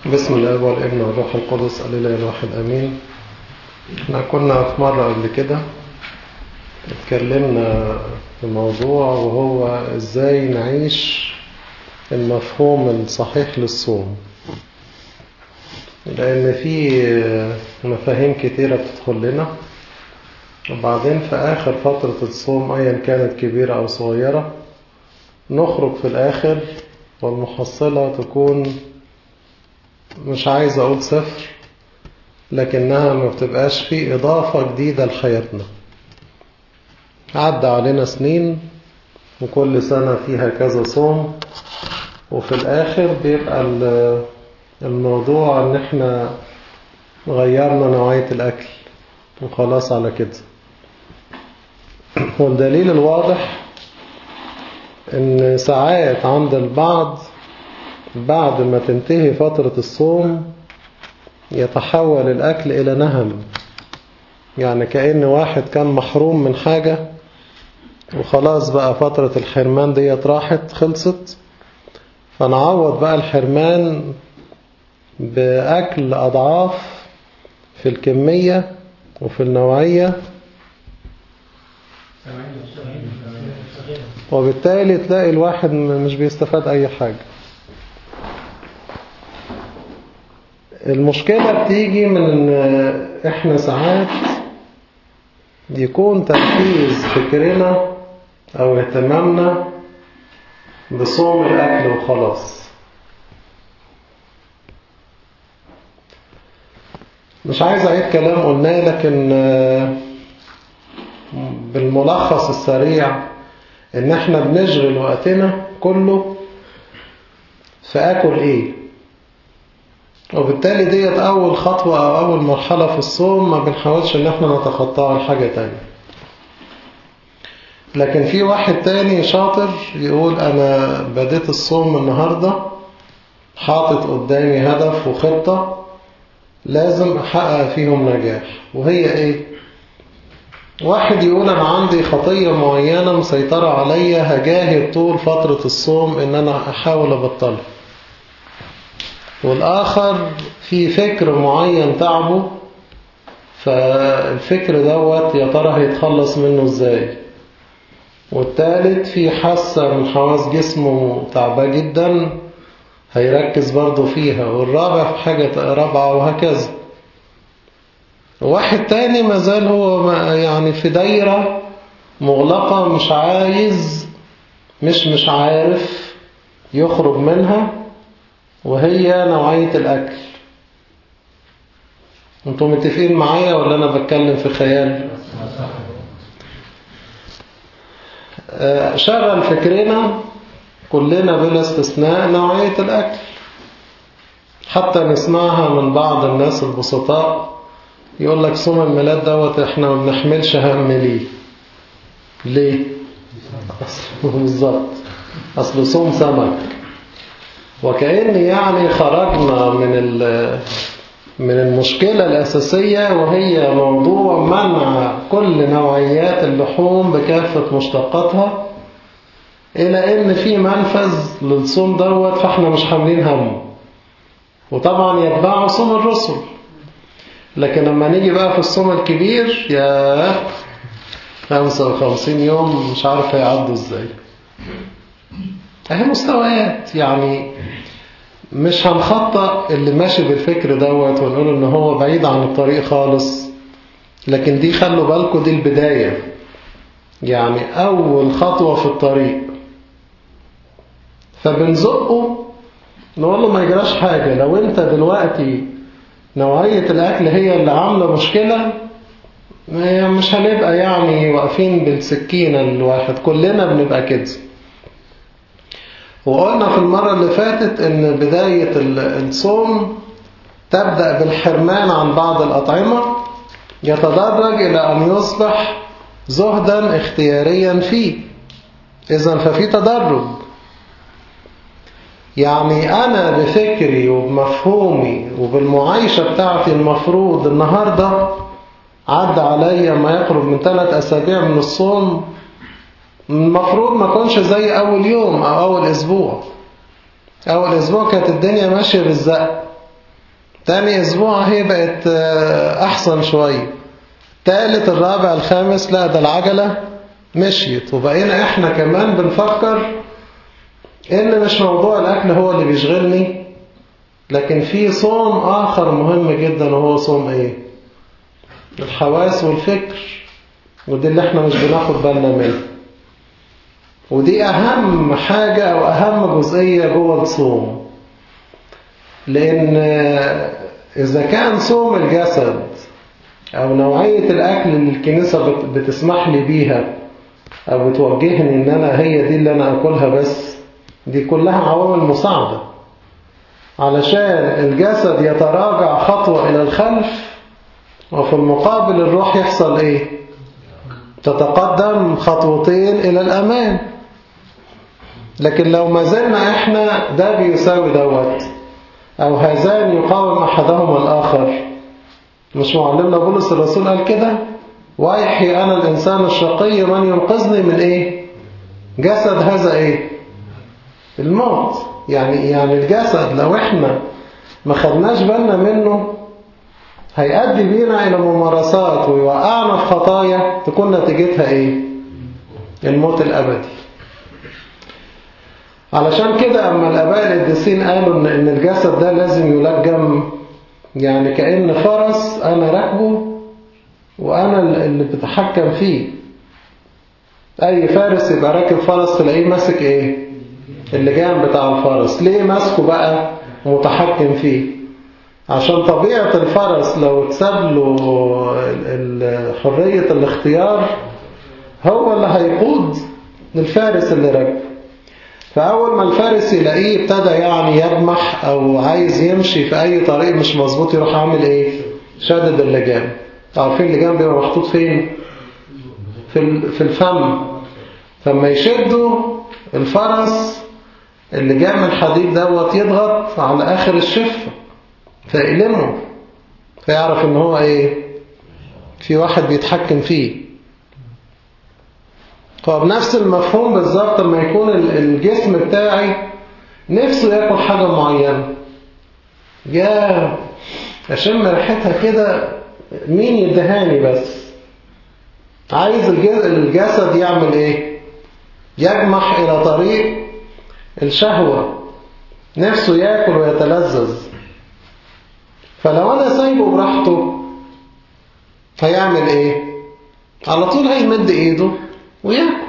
بسم الله والابن والروح القدس الإله الواحد أمين احنا كنا في مرة قبل كده اتكلمنا في موضوع وهو ازاي نعيش المفهوم الصحيح للصوم لأن في مفاهيم كتيرة بتدخل لنا وبعدين في آخر فترة الصوم أيا كانت كبيرة أو صغيرة نخرج في الآخر والمحصلة تكون مش عايز أقول صفر لكنها ما بتبقاش في إضافة جديدة لحياتنا عدى علينا سنين وكل سنة فيها كذا صوم وفي الآخر بيبقى الموضوع إن إحنا غيرنا نوعية الأكل وخلاص على كده والدليل الواضح إن ساعات عند البعض بعد ما تنتهي فترة الصوم يتحول الأكل إلى نهم يعني كأن واحد كان محروم من حاجة وخلاص بقى فترة الحرمان ديت راحت خلصت فنعوض بقى الحرمان بأكل أضعاف في الكمية وفي النوعية وبالتالي تلاقي الواحد مش بيستفاد أي حاجة المشكلة بتيجي من ان احنا ساعات يكون تركيز فكرنا او اهتمامنا بصوم الاكل وخلاص مش عايز اعيد كلام قلناه لكن بالملخص السريع ان احنا بنشغل وقتنا كله في اكل ايه وبالتالي ديت أول خطوة أو أول مرحلة في الصوم ما بنحاولش إن احنا نتخطاها لحاجة تانية لكن في واحد تاني شاطر يقول أنا بديت الصوم النهاردة حاطط قدامي هدف وخطة لازم أحقق فيهم نجاح وهي إيه؟ واحد يقول أنا عندي خطية معينة مسيطرة عليا هجاهد طول فترة الصوم إن أنا أحاول أبطلها والآخر في فكر معين تعبه فالفكر دوت يا ترى هيتخلص منه ازاي والثالث في حاسة من حواس جسمه تعباه جدا هيركز برضه فيها والرابع في حاجة رابعة وهكذا واحد تاني مازال هو يعني في دايرة مغلقة مش عايز مش مش عارف يخرج منها وهي نوعية الأكل انتم متفقين معايا ولا أنا بتكلم في خيال شغل فكرنا كلنا بلا استثناء نوعية الأكل حتى نسمعها من بعض الناس البسطاء يقول لك صوم الميلاد دوت احنا ما بنحملش هم ليه ليه بالظبط اصل صوم سمك وكأن يعني خرجنا من من المشكلة الأساسية وهي موضوع منع كل نوعيات اللحوم بكافة مشتقاتها إلى إن في منفذ للصوم دوت فإحنا مش حاملين همه وطبعا يتبعه صوم الرسل لكن لما نيجي بقى في الصوم الكبير يا 55 يوم مش عارف هيعدوا ازاي اهي مستويات يعني مش هنخطأ اللي ماشي بالفكر دوت ونقول ان هو بعيد عن الطريق خالص لكن دي خلوا بالكم دي البداية يعني اول خطوة في الطريق فبنزقه نقول له ما يجراش حاجة لو انت دلوقتي نوعية الاكل هي اللي عاملة مشكلة مش هنبقى يعني واقفين بالسكينة الواحد كلنا بنبقى كده وقلنا في المرة اللي فاتت ان بداية الصوم تبدأ بالحرمان عن بعض الأطعمة يتدرج إلى أن يصبح زهدا اختياريا فيه إذا ففي تدرج يعني أنا بفكري وبمفهومي وبالمعايشة بتاعتي المفروض النهاردة عدى عليا ما يقرب من ثلاث أسابيع من الصوم المفروض ما كونش زي أول يوم أو أول أسبوع أول أسبوع كانت الدنيا ماشية بالزق تاني اسبوع هي بقت احسن شوية تالت الرابع الخامس لا ده العجلة مشيت وبقينا احنا كمان بنفكر ان مش موضوع الاكل هو اللي بيشغلني لكن في صوم اخر مهم جدا وهو صوم ايه الحواس والفكر ودي اللي احنا مش بناخد بالنا منها ودي اهم حاجة او اهم جزئية جوه الصوم لان اذا كان صوم الجسد او نوعية الاكل اللي الكنيسة بتسمح لي بيها او بتوجهني ان انا هي دي اللي انا اكلها بس دي كلها عوامل مساعدة علشان الجسد يتراجع خطوة الى الخلف وفي المقابل الروح يحصل ايه تتقدم خطوتين الى الامام لكن لو ما زلنا احنا ده بيساوي دوت او هذان يقاوم احدهما الاخر مش معلمنا بولس الرسول قال كده ويحيي انا الانسان الشقي من ينقذني من ايه جسد هذا ايه الموت يعني يعني الجسد لو احنا ما خدناش بالنا منه هيؤدي بينا الى ممارسات ويوقعنا في خطايا تكون نتيجتها ايه الموت الابدي علشان كده اما الاباء القديسين قالوا ان ان الجسد ده لازم يلجم يعني كأن فرس انا راكبه وانا اللي بتحكم فيه اي فارس يبقى راكب فرس تلاقيه ماسك ايه اللجام بتاع الفرس ليه ماسكه بقى متحكم فيه عشان طبيعة الفرس لو اتساب له حرية الاختيار هو اللي هيقود الفارس اللي راكبه فأول ما الفارس يلاقيه ابتدى يعني يجمح أو عايز يمشي في أي طريق مش مظبوط يروح عامل إيه شدد اللجام عارفين اللجام بيبقى محطوط فين في في الفم فما يشدوا الفرس اللجام الحديد دوت يضغط على آخر الشفة فيقلمه فيعرف ان هو ايه في واحد بيتحكم فيه فبنفس المفهوم بالظبط لما يكون الجسم بتاعي نفسه ياكل حاجة معينة يا اشم ريحتها كده مين يدهاني بس عايز الجسد يعمل ايه يجمح الى طريق الشهوة نفسه ياكل ويتلذذ فلو انا سايبه براحته هيعمل ايه على طول هيمد ايده ويأكل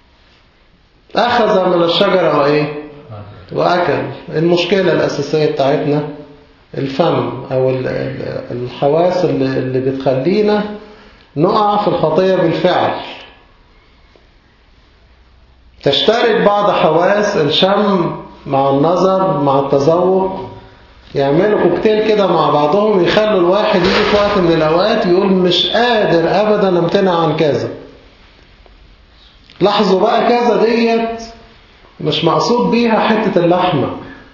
أخذ من الشجرة وإيه وأكل المشكلة الأساسية بتاعتنا الفم أو الحواس اللي بتخلينا نقع في الخطية بالفعل تشترك بعض حواس الشم مع النظر مع التذوق يعملوا كوكتيل كده مع بعضهم يخلوا الواحد يجي في وقت من الأوقات يقول مش قادر أبدا امتنع عن كذا لاحظوا بقى كذا ديت مش مقصود بيها حتة اللحمة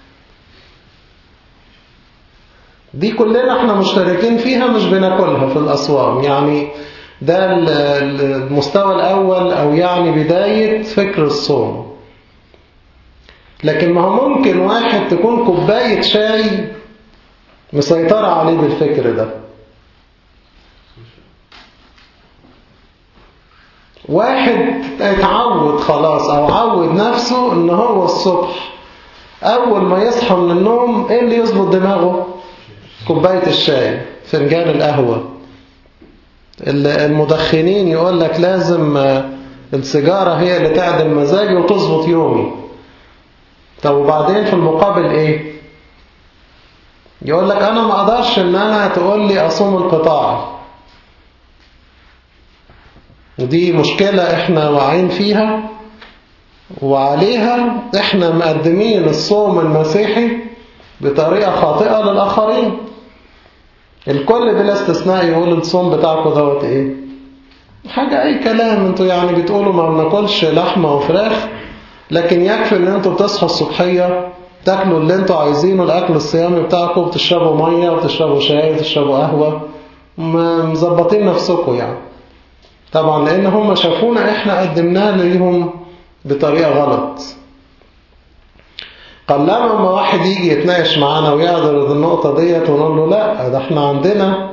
دي كلنا احنا مشتركين فيها مش بناكلها في الأصوام يعني ده المستوى الأول أو يعني بداية فكر الصوم لكن ما هو ممكن واحد تكون كوباية شاي مسيطرة عليه بالفكر ده واحد اتعود خلاص او عود نفسه ان هو الصبح اول ما يصحى من النوم ايه اللي يظبط دماغه كوباية الشاي فنجان القهوة المدخنين يقول لك لازم السيجارة هي اللي تعدل مزاجي وتظبط يومي طب وبعدين في المقابل ايه يقول لك انا ما اقدرش ان انا تقول لي اصوم القطاع ودي مشكلة احنا واعين فيها وعليها احنا مقدمين الصوم المسيحي بطريقة خاطئة للآخرين الكل بلا استثناء يقول الصوم بتاعكم دوت ايه حاجة اي كلام انتوا يعني بتقولوا ما بناكلش لحمة وفراخ لكن يكفي ان انتوا بتصحوا الصبحية تاكلوا اللي انتوا عايزينه الاكل الصيامي بتاعكم بتشربوا مية وتشربوا شاي وتشربوا قهوة مظبطين نفسكم يعني طبعا لان هم شافونا احنا قدمناه ليهم بطريقة غلط قلما ما واحد يجي يتناقش معانا ويعرض النقطة ديت ونقول له لا ده احنا عندنا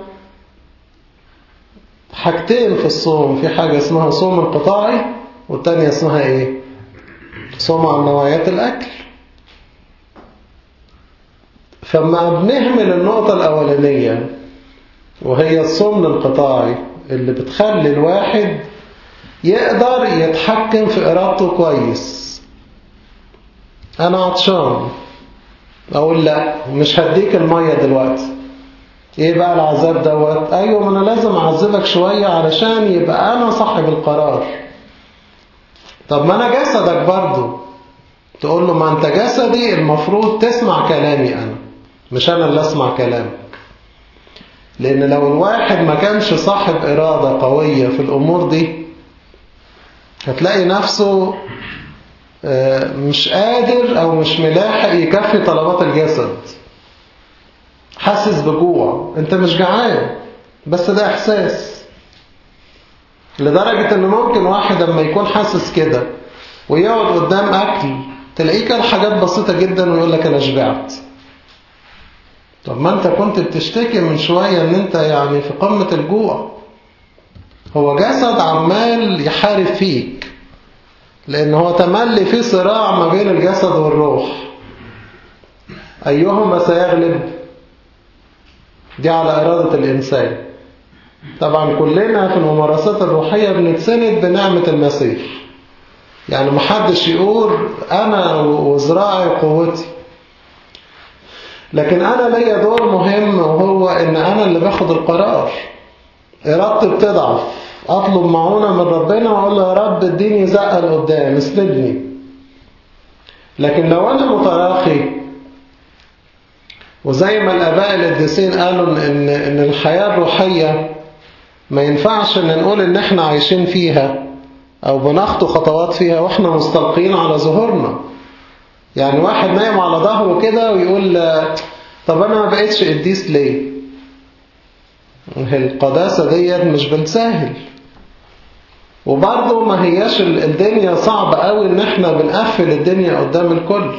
حاجتين في الصوم في حاجة اسمها صوم انقطاعي والتانية اسمها ايه صوم عن نوعيات الأكل فما بنهمل النقطة الأولانية وهي الصوم الانقطاعي اللي بتخلي الواحد يقدر يتحكم في إرادته كويس أنا عطشان أقول لا مش هديك المية دلوقتي إيه بقى العذاب دوت أيوة ما أنا لازم أعذبك شوية علشان يبقى أنا صاحب القرار طب ما أنا جسدك برضو تقول له ما أنت جسدي المفروض تسمع كلامي أنا مش أنا اللي أسمع كلامك لأن لو الواحد ما كانش صاحب إرادة قوية في الأمور دي هتلاقي نفسه مش قادر أو مش ملاحق يكفي طلبات الجسد حاسس بجوع انت مش جعان بس ده إحساس لدرجة ان ممكن واحد لما يكون حاسس كده ويقعد قدام أكل تلاقيه كان حاجات بسيطة جدا ويقول لك أنا شبعت طب ما انت كنت بتشتكي من شوية ان انت يعني في قمة الجوع هو جسد عمال يحارب فيك لان هو تملي في صراع ما بين الجسد والروح ايهما سيغلب دي على ارادة الانسان طبعا كلنا في الممارسات الروحية بنتسند بنعمة المسيح يعني محدش يقول انا وزراعي قوتي لكن أنا ليا دور مهم وهو إن أنا اللي باخد القرار إرادتي بتضعف أطلب معونة من ربنا وأقول له يا رب اديني زقة لقدام اسندني لكن لو أنا متراخي وزي ما الآباء القديسين قالوا إن, إن الحياة الروحية ما ينفعش إن نقول إن إحنا عايشين فيها أو بنخطو خطوات فيها وإحنا مستلقين على ظهورنا يعني واحد نايم على ظهره كده ويقول طب انا ما بقيتش قديس ليه القداسة ديت مش بالساهل وبرضه ما هياش الدنيا صعبة قوي ان احنا بنقفل الدنيا قدام الكل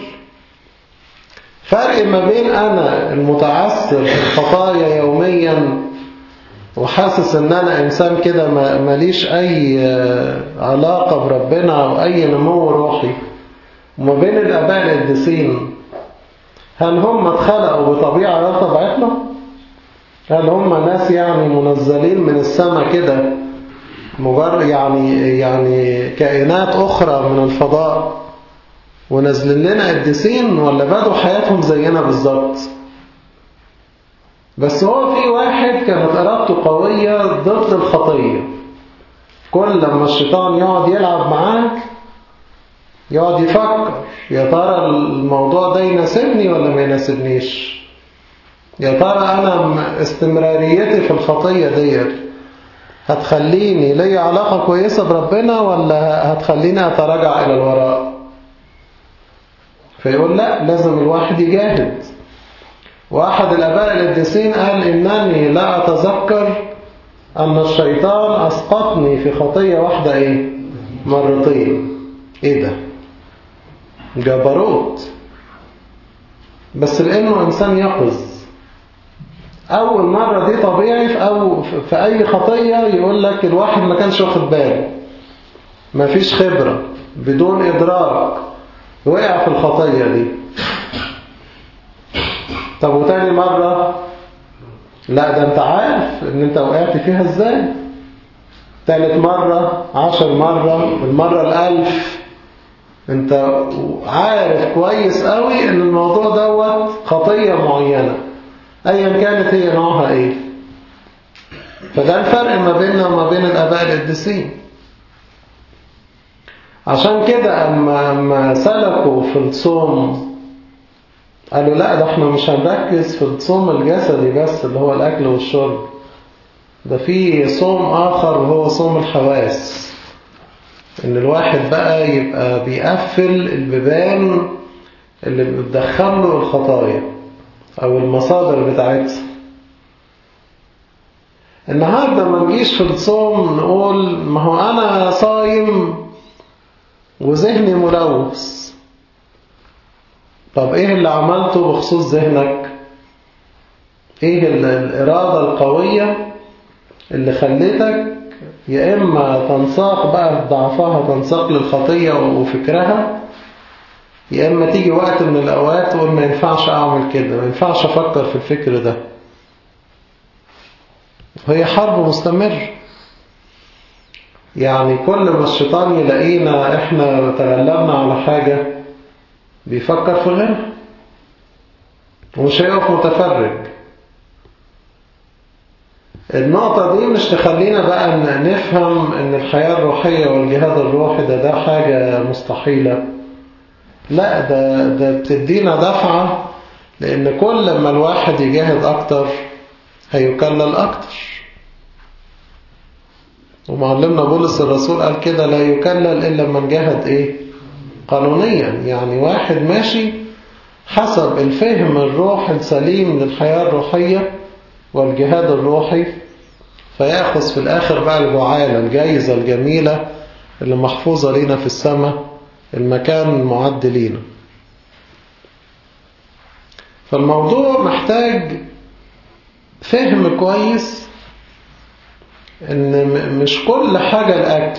فرق ما بين انا المتعثر في الخطايا يوميا وحاسس ان انا انسان كده ماليش اي علاقة بربنا او اي نمو روحي وما بين الآباء القديسين هل هم اتخلقوا بطبيعة غير طبيعتنا؟ هل هم ناس يعني منزلين من السماء كده مجرد يعني يعني كائنات أخرى من الفضاء ونازلين لنا قديسين ولا بدوا حياتهم زينا بالظبط؟ بس هو في واحد كانت إرادته قوية ضد الخطية كل لما الشيطان يقعد يلعب معاك يقعد يفكر يا ترى الموضوع ده يناسبني ولا ما يناسبنيش يا ترى أنا استمراريتي في الخطية ديت هتخليني لي علاقة كويسة بربنا ولا هتخليني أتراجع إلى الوراء فيقول لا لازم الواحد يجاهد واحد الأباء القديسين قال إنني لا أتذكر أن الشيطان أسقطني في خطية واحدة إيه مرتين إيه ده جبروت بس لأنه إنسان يقظ أول مرة دي طبيعي في, أو في أي خطية يقول لك الواحد ما كانش واخد باله ما فيش خبرة بدون إدراك وقع في الخطية دي طب وتاني مرة لا ده انت عارف ان انت وقعت فيها ازاي تالت مرة عشر مرة المرة الألف انت عارف كويس قوي ان الموضوع دوت خطية معينة ايا كانت هي نوعها ايه فده الفرق ما بيننا وما بين الاباء القديسين عشان كده اما, أما سلكوا في الصوم قالوا لا ده احنا مش هنركز في الصوم الجسدي بس اللي هو الاكل والشرب ده في صوم اخر وهو صوم الحواس ان الواحد بقى يبقى بيقفل البيبان اللي بتدخل له الخطايا او المصادر بتاعتها النهاردة ما نجيش في الصوم نقول ما هو انا صايم وذهني ملوث طب ايه اللي عملته بخصوص ذهنك ايه الارادة القوية اللي خلتك يا اما تنساق بقى في ضعفها تنساق للخطية وفكرها يا اما تيجي وقت من الاوقات تقول ما ينفعش اعمل كده ما ينفعش افكر في الفكر ده وهي حرب مستمر يعني كل ما الشيطان يلاقينا احنا تغلبنا على حاجة بيفكر في غيرها ومش هيقف متفرج النقطة دي مش تخلينا بقى نفهم ان الحياة الروحية والجهاد الروحي ده ده حاجة مستحيلة لا ده, ده بتدينا دفعة لان كل ما الواحد يجاهد اكتر هيكلل اكتر ومعلمنا بولس الرسول قال كده لا يكلل إلا من جاهد إيه قانونيا يعني واحد ماشي حسب الفهم الروح السليم للحياة الروحية والجهاد الروحي فيأخذ في الآخر بقى الجعالة الجايزة الجميلة اللي محفوظة لينا في السماء المكان المعد لينا فالموضوع محتاج فهم كويس ان مش كل حاجة الاكل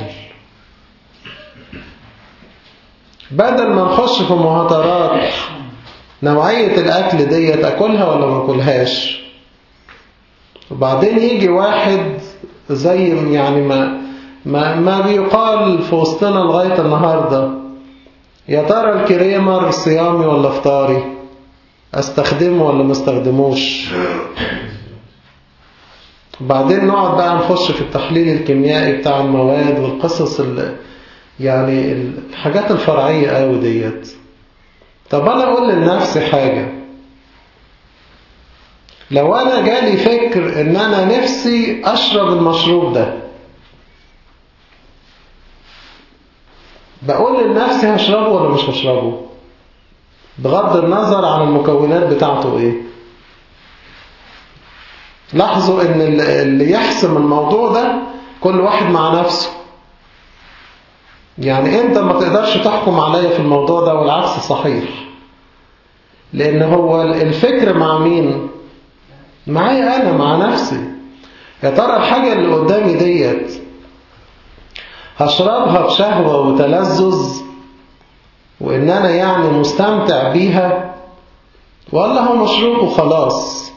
بدل ما نخش في مهاترات نوعية الاكل دي اكلها ولا ما اكلهاش وبعدين يجي واحد زي يعني ما ما, ما بيقال في وسطنا لغاية النهاردة يا ترى الكريمر صيامي ولا فطاري استخدمه ولا ما استخدموش وبعدين نقعد بقى نخش في التحليل الكيميائي بتاع المواد والقصص اللي يعني الحاجات الفرعية قوي ديت طب أنا أقول لنفسي حاجة لو أنا جالي فكر إن أنا نفسي أشرب المشروب ده بقول لنفسي هشربه ولا مش هشربه بغض النظر عن المكونات بتاعته إيه لاحظوا ان اللي يحسم الموضوع ده كل واحد مع نفسه يعني انت ما تقدرش تحكم عليا في الموضوع ده والعكس صحيح لان هو الفكر مع مين معايا انا مع نفسي يا ترى الحاجة اللي قدامي ديت هشربها بشهوة وتلذذ وان انا يعني مستمتع بيها ولا هو مشروب وخلاص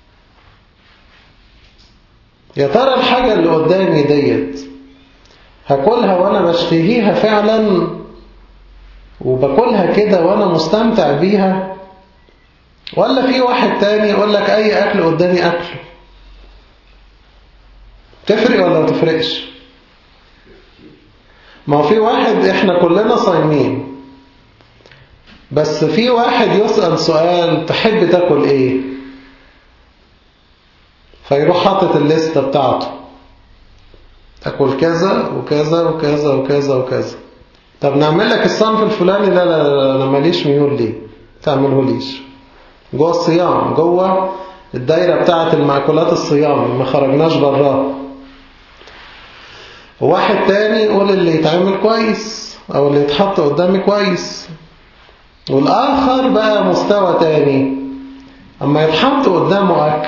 يا ترى الحاجة اللي قدامي ديت هاكلها وانا بشتهيها فعلا وباكلها كده وانا مستمتع بيها ولا في واحد تاني يقول لك اي اكل قدامي اكله تفرق ولا ما تفرقش ما هو في واحد احنا كلنا صايمين بس في واحد يسأل سؤال تحب تاكل ايه فيروح حاطط الليستة بتاعته تاكل كذا وكذا وكذا وكذا وكذا طب نعمل لك الصنف الفلاني لا لا لا انا ماليش ميول ليه تعمله ليش جوه الصيام جوه الدايرة بتاعة المأكولات الصيام ما خرجناش براها وواحد تاني يقول اللي يتعمل كويس او اللي يتحط قدامي كويس والآخر بقى مستوى تاني اما يتحط قدامه أكل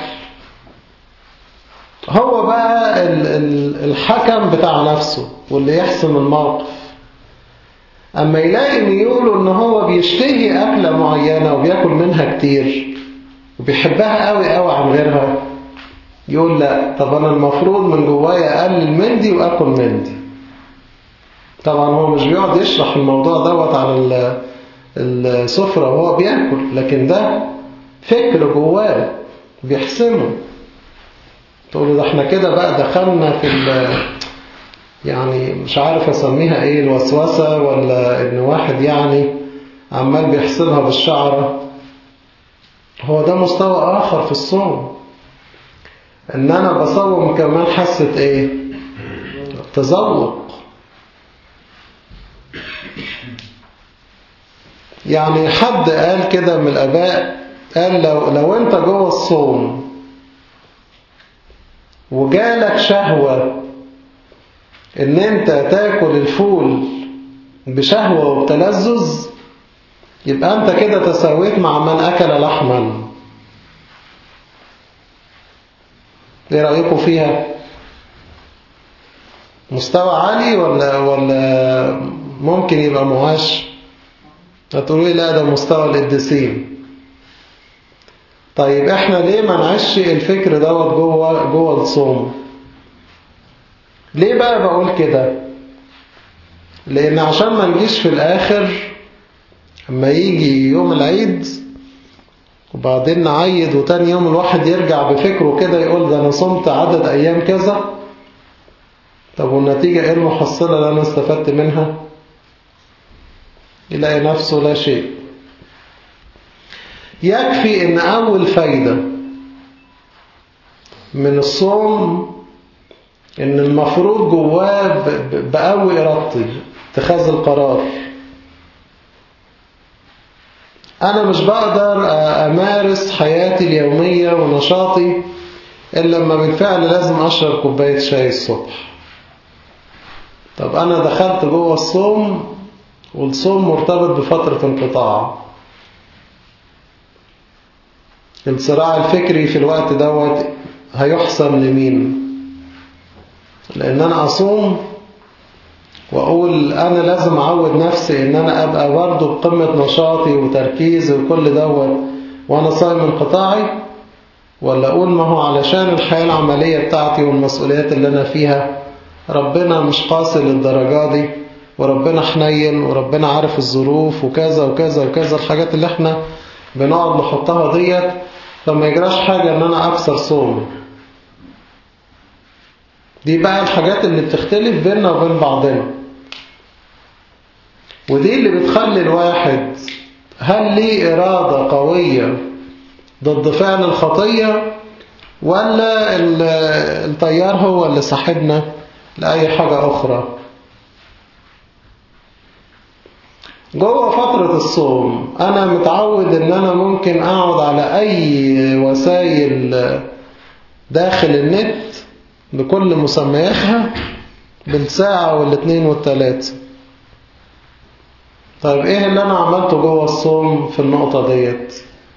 هو بقى الحكم بتاع نفسه واللي يحسم الموقف أما يلاقي ميوله إن هو بيشتهي أكلة معينة وبياكل منها كتير وبيحبها قوي قوي عن غيرها يقول لا طب أنا المفروض من جوايا أقلل من دي وأكل من دي طبعا هو مش بيقعد يشرح الموضوع دوت على السفرة وهو بياكل لكن ده فكر جواه بيحسمه تقول ده احنا كده بقى دخلنا في يعني مش عارف اسميها ايه الوسوسة ولا ان واحد يعني عمال بيحسبها بالشعرة هو ده مستوى اخر في الصوم ان انا بصوم كمان حاسة ايه تذوق يعني حد قال كده من الاباء قال لو, لو انت جوه الصوم وجالك شهوة ان انت تاكل الفول بشهوة وبتلذذ يبقى أنت كده تساويت مع من أكل لحما ايه رأيكم فيها مستوى عالي ولا ولا ممكن يبقى مهاش هتقولوا لي لا ده مستوى القديسين طيب احنا ليه ما نعيش الفكر دوت جوه جوه الصوم ليه بقى بقول كده لان عشان ما نجيش في الاخر اما يجي يوم العيد وبعدين نعيد وتاني يوم الواحد يرجع بفكره كده يقول ده انا صمت عدد ايام كذا طب والنتيجة ايه المحصلة اللي انا استفدت منها يلاقي نفسه لا شيء يكفي ان اول فايدة من الصوم ان المفروض جواه بقوي ارادتي اتخاذ القرار انا مش بقدر امارس حياتي اليومية ونشاطي الا لما بالفعل لازم اشرب كوباية شاي الصبح طب انا دخلت جوه الصوم والصوم مرتبط بفترة انقطاع الصراع الفكري في الوقت دوت هيحسم لمين لان انا اصوم واقول انا لازم اعود نفسي ان انا ابقى برضه بقمة نشاطي وتركيزي وكل دوت وانا صايم انقطاعي ولا اقول ما هو علشان الحياة العملية بتاعتي والمسؤوليات اللي انا فيها ربنا مش قاسي للدرجة دي وربنا حنين وربنا عارف الظروف وكذا وكذا وكذا الحاجات اللي احنا بنقعد نحطها ديت فما يجراش حاجة ان انا اكسر صومي دي بقى الحاجات اللي بتختلف بيننا وبين بعضنا ودي اللي بتخلي الواحد هل ليه إرادة قوية ضد فعل الخطية ولا التيار هو اللي صاحبنا لأي حاجة أخرى جوه فترة الصوم أنا متعود إن أنا ممكن أقعد على أي وسائل داخل النت بكل مسمياتها بالساعة والاثنين والثلاثة طيب ايه اللي انا عملته جوه الصوم في النقطة ديت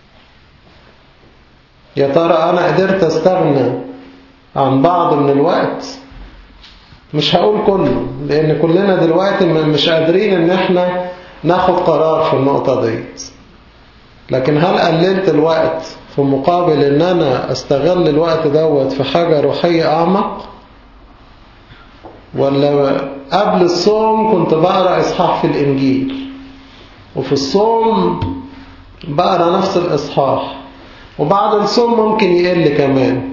يا ترى انا قدرت استغنى عن بعض من الوقت مش هقول كله لان كلنا دلوقتي مش قادرين ان احنا ناخد قرار في النقطة ديت لكن هل قللت الوقت في مقابل ان انا استغل الوقت دوت في حاجة روحية اعمق ولا قبل الصوم كنت بقرأ اصحاح في الانجيل وفي الصوم بقرأ نفس الاصحاح وبعد الصوم ممكن يقل كمان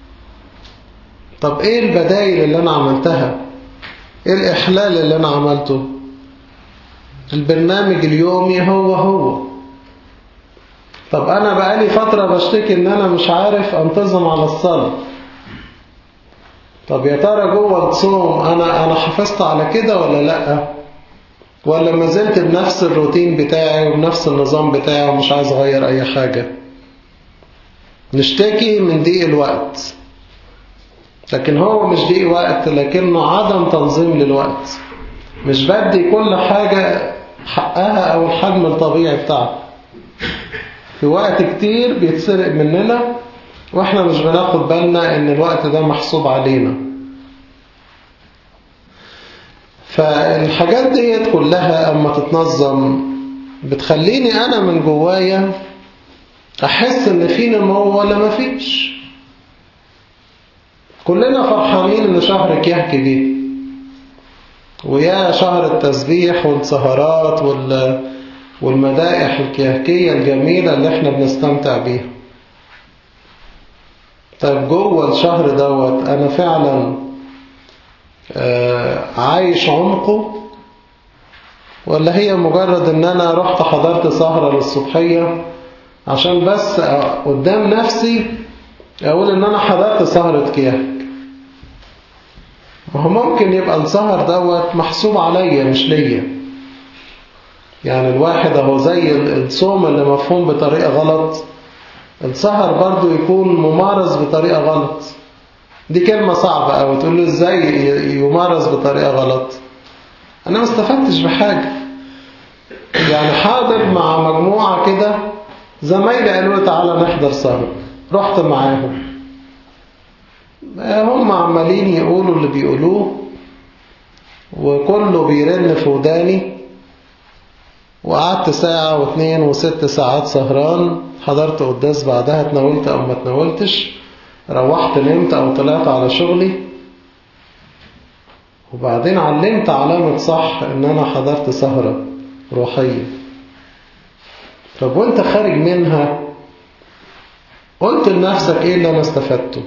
طب ايه البدايل اللي انا عملتها ايه الاحلال اللي انا عملته البرنامج اليومي هو هو طب انا بقالي فترة بشتكي ان انا مش عارف انتظم على الصلاة طب يا ترى جوه الصوم انا انا حافظت على كده ولا لا ولا ما زلت بنفس الروتين بتاعي وبنفس النظام بتاعي ومش عايز اغير اي حاجة نشتكي من ضيق الوقت لكن هو مش ضيق وقت لكنه عدم تنظيم للوقت مش بدي كل حاجة حقها او الحجم الطبيعي بتاعها في وقت كتير بيتسرق مننا واحنا مش بناخد بالنا ان الوقت ده محسوب علينا فالحاجات ديت كلها اما تتنظم بتخليني انا من جوايا احس ان في نمو ولا مفيش كلنا فرحانين ان شهر كيهك جه ويا شهر التسبيح والسهرات وال والمدائح الكيهكية الجميلة اللي احنا بنستمتع بيها طيب جوه الشهر دوت انا فعلا عايش عمقه ولا هي مجرد ان انا رحت حضرت سهرة للصبحية عشان بس قدام نفسي اقول ان انا حضرت سهرة كيهك ما هو ممكن يبقى السهر دوت محسوب عليا مش ليا يعني الواحد اهو زي الصوم اللي مفهوم بطريقة غلط السهر برضو يكون ممارس بطريقة غلط دي كلمة صعبة أو تقول له ازاي يمارس بطريقة غلط أنا ما استفدتش بحاجة يعني حاضر مع مجموعة كده زمايلي قالوا لي تعالى نحضر سهرة رحت معاهم هم عمالين يقولوا اللي بيقولوه وكله بيرن في وداني وقعدت ساعة واثنين وست ساعات سهران حضرت قداس بعدها اتناولت أو ما اتناولتش روحت نمت أو طلعت على شغلي وبعدين علمت علامة صح إن أنا حضرت سهرة روحية طب وانت خارج منها قلت لنفسك ايه اللي انا استفدته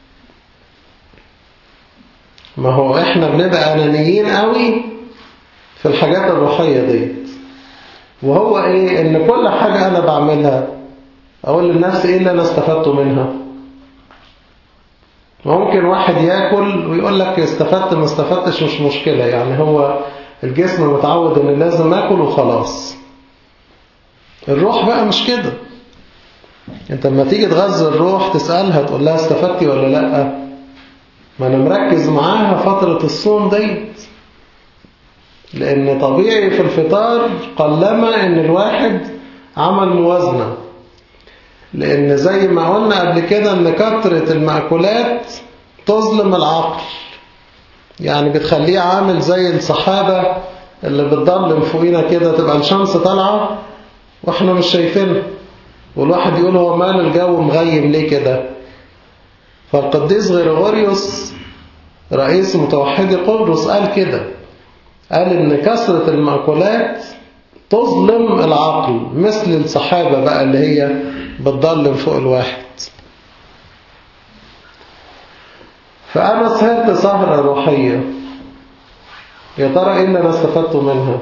ما هو احنا بنبقى انانيين قوي في الحاجات الروحية ديت وهو ايه ان كل حاجة انا بعملها اقول لنفسي ايه اللي انا استفدته منها ممكن واحد ياكل ويقول لك استفدت ما استفدتش مش مشكلة يعني هو الجسم متعود ان لازم اكل وخلاص الروح بقى مش كده انت لما تيجي تغذي الروح تسألها تقول لها استفدتي ولا لا ما انا مركز معاها فترة الصوم ديت لان طبيعي في الفطار قلما ان الواحد عمل موازنة لان زي ما قلنا قبل كده ان كثرة المأكولات تظلم العقل يعني بتخليه عامل زي السحابة اللي بتضلم فوقينا كده تبقى الشمس طالعة واحنا مش شايفينها والواحد يقول هو مال الجو مغيم ليه كده فالقديس غريغوريوس رئيس متوحدي قبرص قال كده قال ان كثرة المأكولات تظلم العقل مثل السحابة بقى اللي هي بتضلم فوق الواحد فأنا سهرت سهرة روحية يا ترى إيه اللي أنا استفدته منها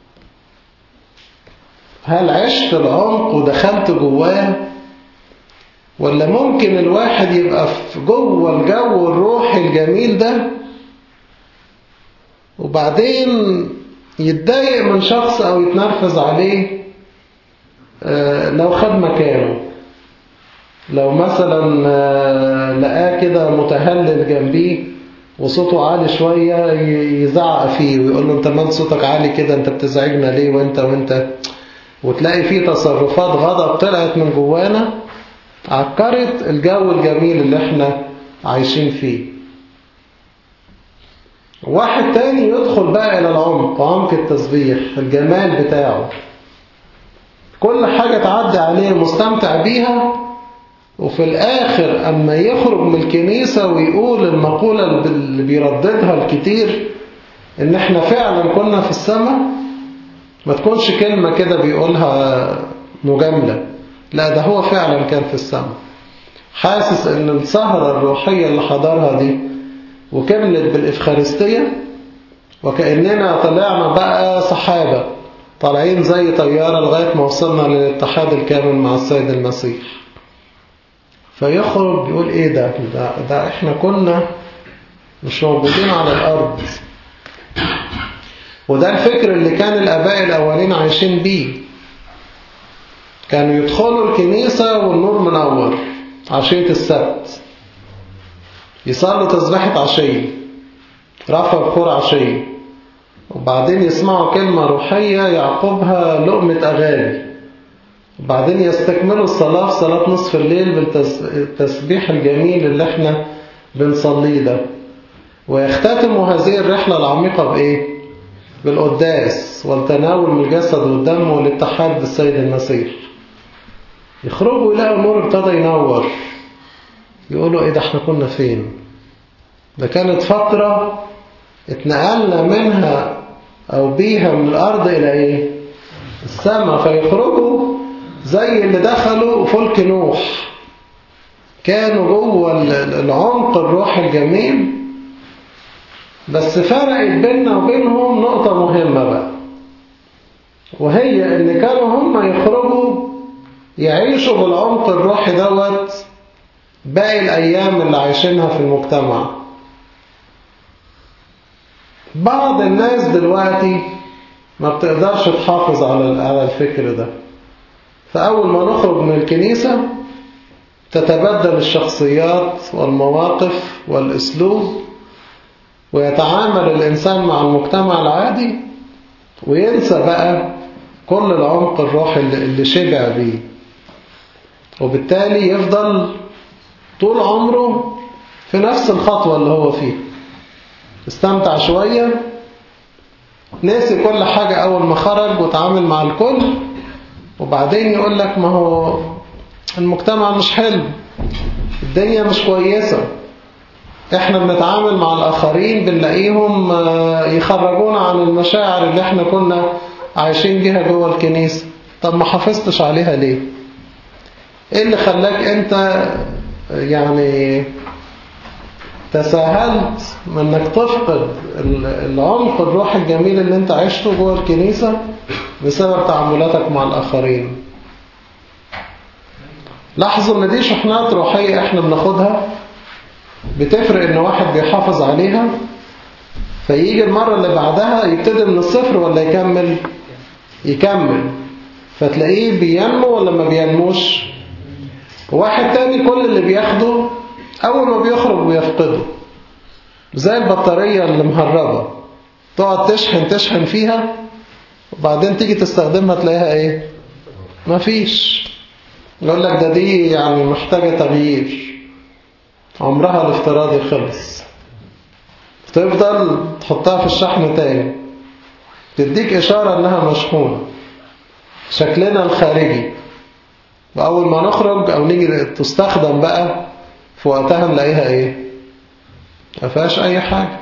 هل عشت العمق ودخلت جواه ولا ممكن الواحد يبقى في جوه الجو الروحي الجميل ده وبعدين يتضايق من شخص أو يتنرفز عليه لو خد مكانه لو مثلا لقاه كده متهلل جنبيه وصوته عالي شوية يزعق فيه ويقول له انت مال صوتك عالي كده انت بتزعجنا ليه وانت وانت وتلاقي فيه تصرفات غضب طلعت من جوانا عكرت الجو الجميل اللي احنا عايشين فيه واحد تاني يدخل بقى إلى العمق عمق التسبيح الجمال بتاعه كل حاجة تعدي عليه مستمتع بيها وفي الآخر أما يخرج من الكنيسة ويقول المقولة اللي بيرددها الكتير إن إحنا فعلا كنا في السماء ما تكونش كلمة كده بيقولها مجاملة لا ده هو فعلا كان في السماء حاسس إن السهرة الروحية اللي حضرها دي وكملت بالإفخارستية وكأننا طلعنا بقى صحابة طالعين زي طيارة لغاية ما وصلنا للاتحاد الكامل مع السيد المسيح فيخرج يقول ايه ده ده, ده احنا كنا مش موجودين على الأرض وده الفكر اللي كان الآباء الأولين عايشين بيه كانوا يدخلوا الكنيسة والنور منور عشية السبت يصلوا تسبيحة عشية رفع بخور عشية وبعدين يسمعوا كلمة روحية يعقبها لقمة أغاني وبعدين يستكملوا الصلاة في صلاة نصف الليل بالتسبيح الجميل اللي احنا بنصليه ده ويختتموا هذه الرحلة العميقة بإيه؟ بالقداس والتناول من الجسد والدم والاتحاد بالسيد المسيح يخرجوا يلاقوا النور ابتدى ينور يقولوا ايه ده احنا كنا فين ده كانت فترة اتنقلنا منها او بيها من الارض الى ايه السماء فيخرجوا زي اللي دخلوا فلك نوح كانوا جوه العمق الروحي الجميل بس فرقت بيننا وبينهم نقطة مهمة بقى وهي ان كانوا هم يخرجوا يعيشوا بالعمق الروحي دوت باقي الأيام اللي عايشينها في المجتمع بعض الناس دلوقتي ما بتقدرش تحافظ على على الفكر ده فأول ما نخرج من الكنيسة تتبدل الشخصيات والمواقف والأسلوب ويتعامل الإنسان مع المجتمع العادي وينسى بقى كل العمق الروحي اللي شبع بيه وبالتالي يفضل طول عمره في نفس الخطوة اللي هو فيها استمتع شوية ناسي كل حاجة أول ما خرج وتعامل مع الكل وبعدين يقول لك ما هو المجتمع مش حلو الدنيا مش كويسة احنا بنتعامل مع الآخرين بنلاقيهم يخرجونا عن المشاعر اللي احنا كنا عايشين بيها جوه الكنيسة طب ما حافظتش عليها ليه ايه اللي خلاك انت يعني تساهلت من انك تفقد العمق الروحي الجميل اللي انت عشته جوه الكنيسة بسبب تعاملاتك مع الآخرين لاحظوا ان دي شحنات روحية احنا بناخدها بتفرق ان واحد بيحافظ عليها فيجي المرة اللي بعدها يبتدي من الصفر ولا يكمل يكمل فتلاقيه بينمو ولا ما بينموش واحد تاني كل اللي بياخده أول ما بيخرج بيفقده زي البطارية اللي مهربة تقعد تشحن تشحن فيها وبعدين تيجي تستخدمها تلاقيها ايه مفيش يقول لك ده دي يعني محتاجة تغيير عمرها الافتراضي خلص تفضل تحطها في الشحن تاني تديك إشارة إنها مشحونة شكلنا الخارجي وأول ما نخرج أو نيجي تستخدم بقى في وقتها نلاقيها إيه ما فيهاش أي حاجة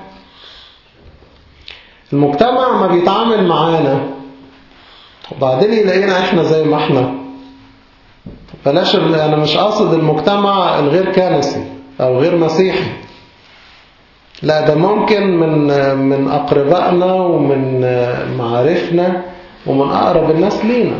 المجتمع ما بيتعامل معانا وبعدين يلاقينا إحنا زي ما إحنا بلاش أنا مش قاصد المجتمع الغير كنسي أو غير مسيحي لا ده ممكن من من أقربائنا ومن معارفنا ومن أقرب الناس لينا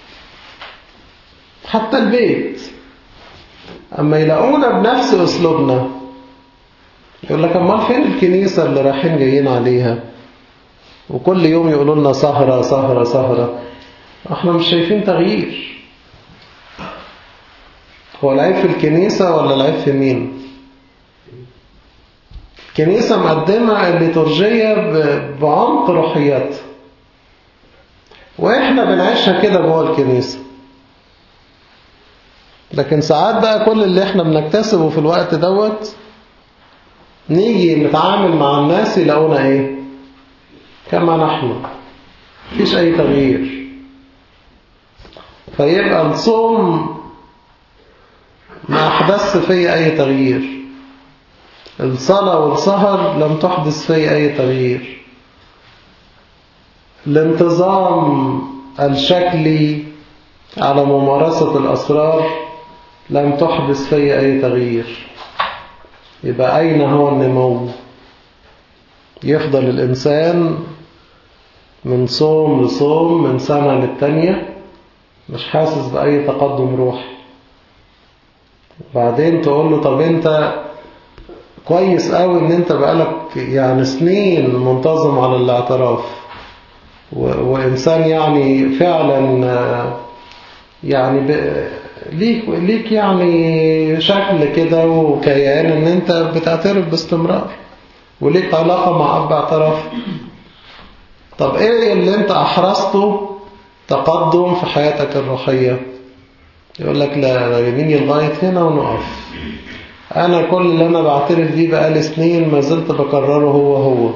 حتى البيت أما يلاقونا بنفس أسلوبنا يقول لك أمال فين الكنيسة اللي رايحين جايين عليها وكل يوم يقولوا لنا سهرة سهرة سهرة احنا مش شايفين تغيير هو العيب في الكنيسة ولا العيب في مين الكنيسة مقدمة الليتورجية بعمق روحيات وإحنا بنعيشها كده جوه الكنيسة لكن ساعات بقى كل اللي إحنا بنكتسبه في الوقت دوت نيجي نتعامل مع الناس يلاقونا إيه كما نحن مفيش أي تغيير فيبقى الصوم ما أحدث فيه أي تغيير الصلاة والسهر لم تحدث فيه أي تغيير الانتظام الشكلي على ممارسة الأسرار لم تحدث فيه أي تغيير يبقى أين هو النمو يفضل الإنسان من صوم لصوم من سنة للتانية مش حاسس بأي تقدم روحي بعدين تقول له طب انت كويس قوي ان انت بقالك يعني سنين منتظم على الاعتراف وانسان يعني فعلا يعني ليك ليك يعني شكل كده وكيان ان انت بتعترف باستمرار وليك علاقة مع اب اعتراف طب ايه اللي انت احرزته تقدم في حياتك الروحية يقول لك لا يميني لغاية هنا ونقف أنا كل اللي أنا بعترف بيه بقالي سنين ما زلت بكرره هو هو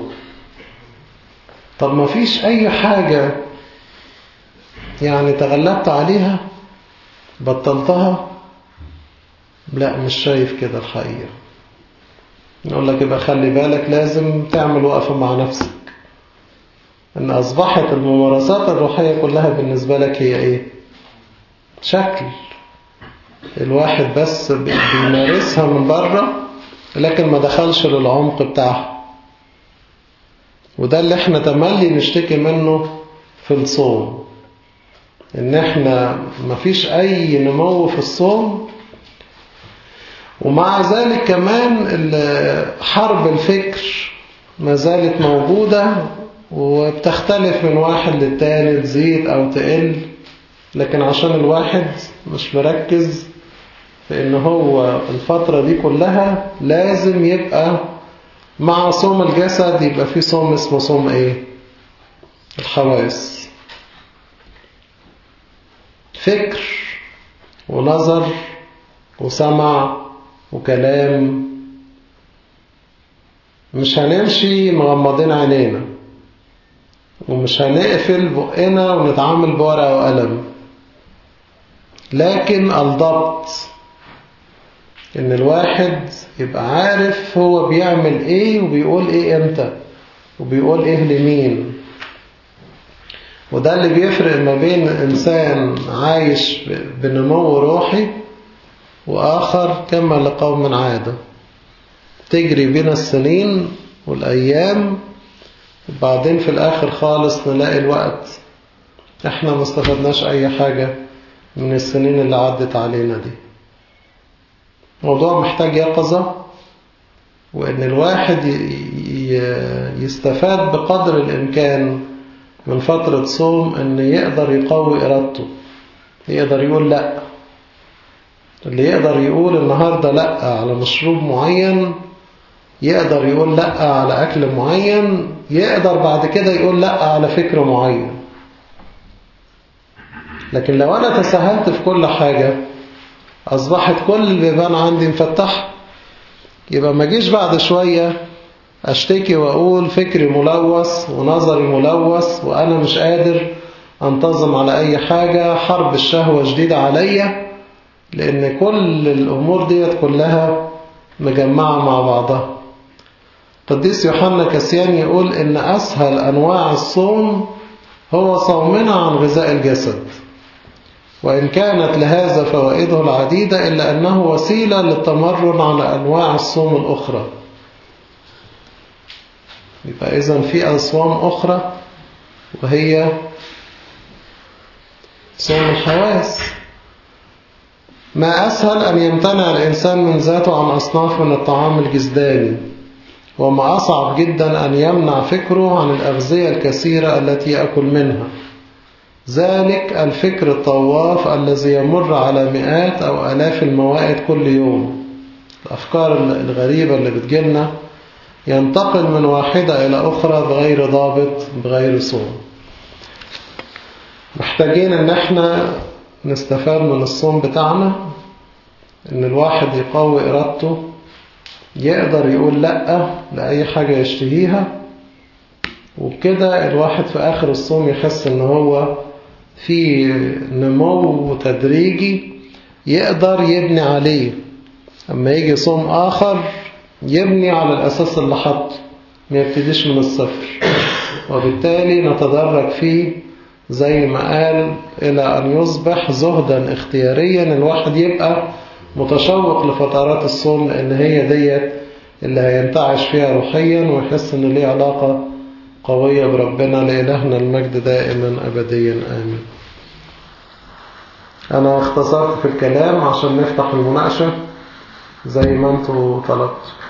طب ما فيش أي حاجة يعني تغلبت عليها بطلتها لا مش شايف كده الحقيقة نقول لك يبقى خلي بالك لازم تعمل وقفة مع نفسك ان اصبحت الممارسات الروحية كلها بالنسبة لك هي ايه شكل الواحد بس بيمارسها من بره لكن ما دخلش للعمق بتاعها وده اللي احنا تملي نشتكي منه في الصوم ان احنا مفيش اي نمو في الصوم ومع ذلك كمان حرب الفكر ما زالت موجودة وبتختلف من واحد للتاني تزيد او تقل لكن عشان الواحد مش مركز في ان هو الفترة دي كلها لازم يبقى مع صوم الجسد يبقى في صوم اسمه صوم ايه الحواس فكر ونظر وسمع وكلام مش هنمشي مغمضين عينينا ومش هنقفل بقنا ونتعامل بورقة وقلم لكن الضبط ان الواحد يبقى عارف هو بيعمل ايه وبيقول ايه امتى وبيقول ايه لمين وده اللي بيفرق ما بين انسان عايش بنمو روحي واخر كما لقوم عاده تجري بنا السنين والايام وبعدين في الاخر خالص نلاقي الوقت احنا ما استفدناش اي حاجة من السنين اللي عدت علينا دي موضوع محتاج يقظة وإن الواحد يستفاد بقدر الإمكان من فترة صوم إن يقدر يقوي إرادته يقدر يقول لأ اللي يقدر يقول النهاردة لأ على مشروب معين يقدر يقول لأ على أكل معين يقدر بعد كده يقول لأ على فكر معين لكن لو أنا تساهلت في كل حاجة أصبحت كل البيبان عندي مفتحة يبقى ما جيش بعد شوية أشتكي وأقول فكري ملوث ونظري ملوث وأنا مش قادر أنتظم على أي حاجة حرب الشهوة جديدة عليا لأن كل الأمور ديت كلها مجمعة مع بعضها قديس يوحنا كسيان يقول إن أسهل أنواع الصوم هو صومنا عن غذاء الجسد وإن كانت لهذا فوائده العديدة إلا أنه وسيلة للتمرن على أنواع الصوم الأخرى يبقى إذن في أصوام أخرى وهي صوم الحواس ما أسهل أن يمتنع الإنسان من ذاته عن أصناف من الطعام الجسداني وما أصعب جدا أن يمنع فكره عن الأغذية الكثيرة التي يأكل منها ذلك الفكر الطواف الذي يمر على مئات أو ألاف الموائد كل يوم الأفكار الغريبة اللي بتجيلنا ينتقل من واحدة إلى أخرى بغير ضابط بغير صوم محتاجين ان احنا نستفاد من الصوم بتاعنا ان الواحد يقوي ارادته يقدر يقول لأ لأي حاجة يشتهيها وبكده الواحد في آخر الصوم يحس ان هو في نمو تدريجي يقدر يبني عليه اما يجي صوم آخر يبني على الأساس اللي حطه ما يبتديش من الصفر وبالتالي نتدرج فيه زي ما قال إلى أن يصبح زهدا اختياريا الواحد يبقى متشوق لفترات الصوم لأن هي ديت اللي هينتعش فيها روحيا ويحس أن ليه علاقة قوية بربنا لإلهنا المجد دائما أبديا آمين أنا اختصرت في الكلام عشان نفتح المناقشة زي ما انتوا طلبتوا